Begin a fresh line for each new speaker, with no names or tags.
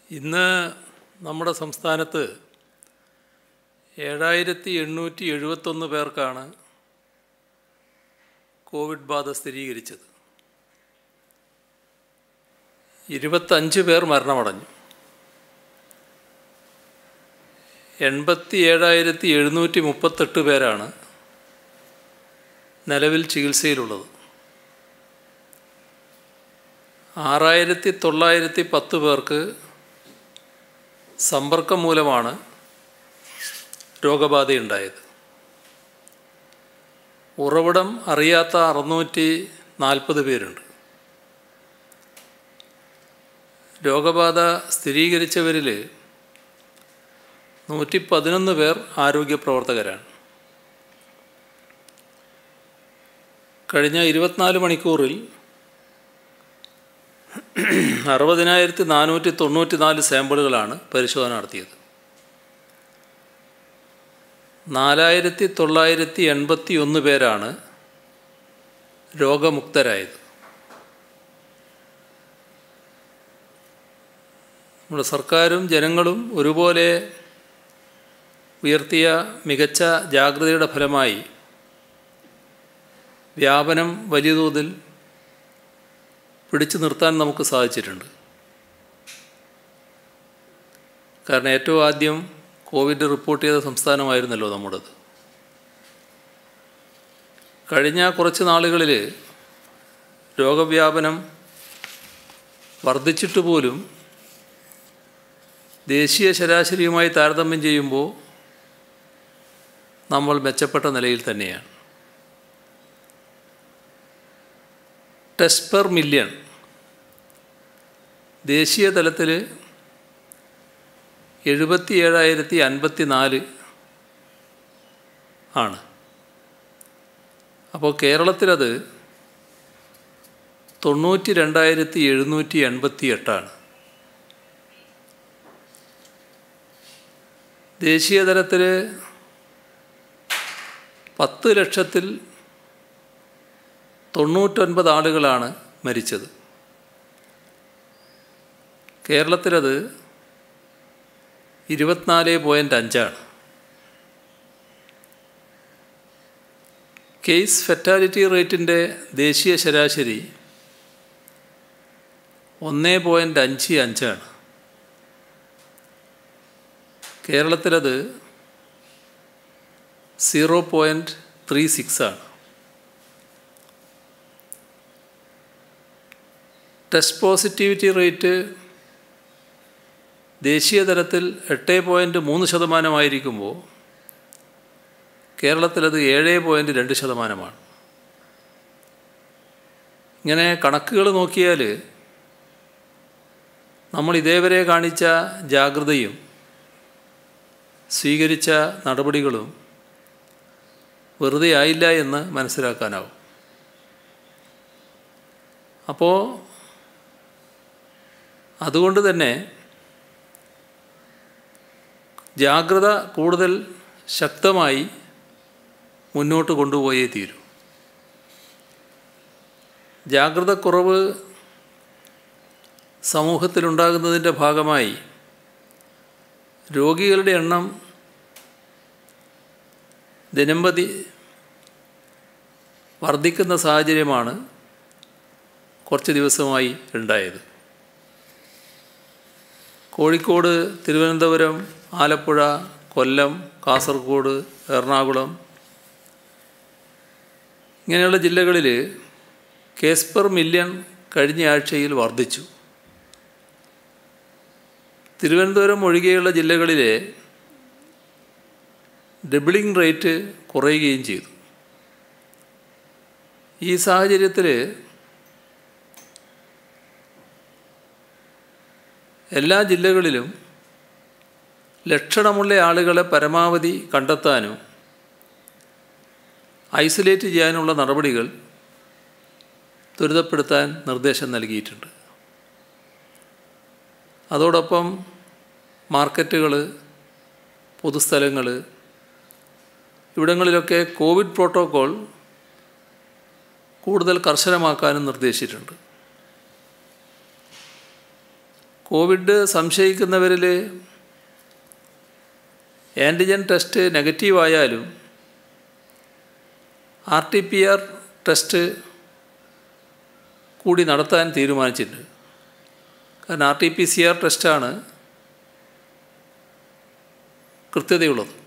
ഇന്ന് നമ്മുടെ സംസ്ഥാനത്ത് ഏഴായിരത്തി എണ്ണൂറ്റി എഴുപത്തൊന്ന് പേർക്കാണ് കോവിഡ് ബാധ സ്ഥിരീകരിച്ചത് ഇരുപത്തഞ്ച് പേർ മരണമടഞ്ഞു എൺപത്തി ഏഴായിരത്തി എഴുന്നൂറ്റി മുപ്പത്തെട്ട് പേരാണ് നിലവിൽ ചികിത്സയിലുള്ളത് ആറായിരത്തി തൊള്ളായിരത്തി പത്ത് പേർക്ക് സമ്പർക്കം മൂലമാണ് രോഗബാധയുണ്ടായത് ഉറവിടം അറിയാത്ത അറുന്നൂറ്റി നാൽപ്പത് പേരുണ്ട് രോഗബാധ സ്ഥിരീകരിച്ചവരിൽ നൂറ്റി പതിനൊന്ന് പേർ ആരോഗ്യ പ്രവർത്തകരാണ് കഴിഞ്ഞ ഇരുപത്തിനാല് മണിക്കൂറിൽ അറുപതിനായിരത്തി നാനൂറ്റി തൊണ്ണൂറ്റി നാല് സാമ്പിളുകളാണ് പരിശോധന നടത്തിയത് നാലായിരത്തി തൊള്ളായിരത്തി എൺപത്തി ഒന്ന് പേരാണ് രോഗമുക്തരായത് നമ്മുടെ സർക്കാരും ജനങ്ങളും ഒരുപോലെ ഉയർത്തിയ മികച്ച ജാഗ്രതയുടെ ഫലമായി വ്യാപനം വലിയ തോതിൽ പിടിച്ചു നിർത്താൻ നമുക്ക് സാധിച്ചിട്ടുണ്ട് കാരണം ഏറ്റവും ആദ്യം കോവിഡ് റിപ്പോർട്ട് ചെയ്ത സംസ്ഥാനമായിരുന്നല്ലോ നമ്മുടേത് കഴിഞ്ഞ കുറച്ച് നാളുകളിൽ രോഗവ്യാപനം വർദ്ധിച്ചിട്ട് പോലും ദേശീയ ശരാശരിയുമായി താരതമ്യം ചെയ്യുമ്പോൾ നമ്മൾ മെച്ചപ്പെട്ട നിലയിൽ തന്നെയാണ് ടെസ്റ്റ് പെർ മില്യൺ ദേശീയ തലത്തിൽ എഴുപത്തി ഏഴായിരത്തി അൻപത്തി നാല് ആണ് അപ്പോൾ കേരളത്തിലത് തൊണ്ണൂറ്റി രണ്ടായിരത്തി എഴുന്നൂറ്റി എൺപത്തി എട്ടാണ് ദേശീയ തലത്തിൽ പത്ത് ലക്ഷത്തിൽ തൊണ്ണൂറ്റൊൻപത് ആളുകളാണ് മരിച്ചത് കേരളത്തിലത് ഇരുപത്തിനാല് പോയിൻ്റ് അഞ്ചാണ് കേസ് ഫെറ്റാലിറ്റി റേറ്റിൻ്റെ ദേശീയ ശരാശരി ഒന്ന് പോയിൻ്റ് അഞ്ച് അഞ്ചാണ് കേരളത്തിലത് സീറോ പോയിൻറ്റ് ത്രീ സിക്സ് ആണ് ടെസ്റ്റ് പോസിറ്റിവിറ്റി റേറ്റ് ദേശീയ തലത്തിൽ എട്ട് പോയിൻറ്റ് മൂന്ന് ശതമാനമായിരിക്കുമ്പോൾ കേരളത്തിലത് ഏഴ് പോയിൻറ്റ് രണ്ട് ശതമാനമാണ് ഇങ്ങനെ കണക്കുകൾ നോക്കിയാൽ നമ്മൾ ഇതേവരെ കാണിച്ച ജാഗ്രതയും സ്വീകരിച്ച നടപടികളും വെറുതെ ആയില്ല എന്ന് മനസ്സിലാക്കാനാവും അപ്പോൾ അതുകൊണ്ട് തന്നെ ജാഗ്രത കൂടുതൽ ശക്തമായി മുന്നോട്ട് കൊണ്ടുപോയേ തീരൂ ജാഗ്രതക്കുറവ് സമൂഹത്തിലുണ്ടാകുന്നതിൻ്റെ ഭാഗമായി രോഗികളുടെ എണ്ണം ദിനംപ്രതി വർദ്ധിക്കുന്ന സാഹചര്യമാണ് കുറച്ച് ദിവസമായി ഉണ്ടായത് കോഴിക്കോട് തിരുവനന്തപുരം ആലപ്പുഴ കൊല്ലം കാസർഗോഡ് എറണാകുളം ഇങ്ങനെയുള്ള ജില്ലകളിൽ കേസ് പെർ മില്യൺ കഴിഞ്ഞ ആഴ്ചയിൽ വർദ്ധിച്ചു തിരുവനന്തപുരം ഒഴികെയുള്ള ജില്ലകളിലെ ഡബിളിംഗ് റേറ്റ് കുറയുകയും ചെയ്തു ഈ സാഹചര്യത്തിൽ എല്ലാ ജില്ലകളിലും ലക്ഷണമുള്ള ആളുകളെ പരമാവധി കണ്ടെത്താനും ഐസൊലേറ്റ് ചെയ്യാനുള്ള നടപടികൾ ത്വരിതപ്പെടുത്താൻ നിർദ്ദേശം നൽകിയിട്ടുണ്ട് അതോടൊപ്പം മാർക്കറ്റുകൾ പൊതുസ്ഥലങ്ങൾ ഇവിടങ്ങളിലൊക്കെ കോവിഡ് പ്രോട്ടോക്കോൾ കൂടുതൽ കർശനമാക്കാനും നിർദ്ദേശിച്ചിട്ടുണ്ട് കോവിഡ് സംശയിക്കുന്നവരിൽ ആൻറ്റിജൻ ടെസ്റ്റ് നെഗറ്റീവായാലും R T P R test കൂടി നടത്താൻ തീരുമാനിച്ചിട്ടുണ്ട് കാരണം R T P C R ടെസ്റ്റാണ് കൃത്യതയുള്ളത്